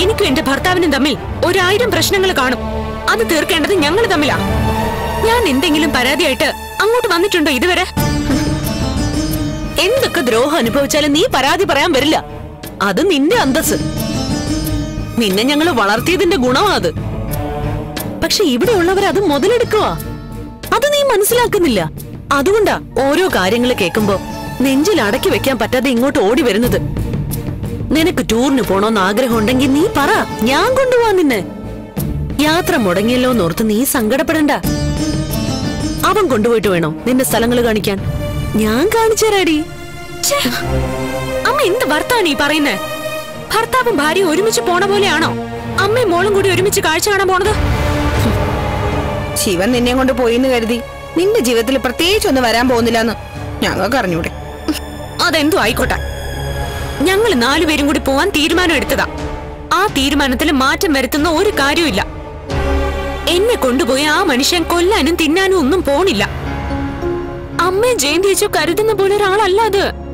എനിക്കും എന്റെ ഭർത്താവിനും തമ്മിൽ ഒരായിരം പ്രശ്നങ്ങൾ കാണും അത് തീർക്കേണ്ടത് ഞങ്ങൾ തമ്മിലാ ഞാൻ എന്തെങ്കിലും പരാതിയായിട്ട് അങ്ങോട്ട് വന്നിട്ടുണ്ടോ ഇതുവരെ എന്തൊക്കെ ദ്രോഹം അനുഭവിച്ചാലും നീ പരാതി പറയാൻ വരില്ല അത് നിന്റെ അന്തസ് നിന്നെ ഞങ്ങൾ വളർത്തിയതിന്റെ ഗുണമാ അത് പക്ഷെ ഇവിടെ ഉള്ളവർ അത് മുതലെടുക്കുക അത് നീ മനസ്സിലാക്കുന്നില്ല അതുകൊണ്ടാ ഓരോ കാര്യങ്ങൾ കേൾക്കുമ്പോ നെഞ്ചിൽ അടക്കി വെക്കാൻ പറ്റാതെ ഇങ്ങോട്ട് ഓടി വരുന്നത് നിനക്ക് ടൂറിന് പോണോന്ന് ആഗ്രഹം ഉണ്ടെങ്കിൽ നീ പറ ഞാൻ കൊണ്ടുപോവാ നിന്നെ യാത്ര മുടങ്ങിയല്ലോ എന്നോർത്ത് നീ സങ്കടപ്പെടണ്ട അവൻ കൊണ്ടുപോയിട്ട് വേണോ നിന്റെ സ്ഥലങ്ങൾ കാണിക്കാൻ ഞാൻ കാണിച്ചുതരാടി ഛേ, അമ്മ എന്ത് ഭർത്താവാണ് ഈ പറയുന്നേ ഭർത്താവും ഭാര്യയും ഒരുമിച്ച് പോണ പോലെയാണോ അമ്മയും മോളും കൂടി ഒരുമിച്ച് കാഴ്ച കാണാൻ പോണത് ശിവൻ നിന്നെ കൊണ്ട് പോയിന്ന് കരുതി നിന്റെ ജീവിതത്തിൽ പ്രത്യേകിച്ച് ഒന്നും വരാൻ പോകുന്നില്ലെന്ന് ഞങ്ങൾക്ക് അറിഞ്ഞൂടെ അതെന്തോ ആയിക്കോട്ടെ ഞങ്ങൾ നാലുപേരും കൂടി പോവാൻ തീരുമാനം എടുത്തതാ ആ തീരുമാനത്തിൽ മാറ്റം വരുത്തുന്ന ഒരു കാര്യമില്ല എന്നെ കൊണ്ടുപോയി ആ മനുഷ്യൻ കൊല്ലാനും തിന്നാനും ഒന്നും പോണില്ല അമ്മയും ജയന്തിയച്ചോ കരുതുന്ന പോലെ ഒരാളല്ല അത്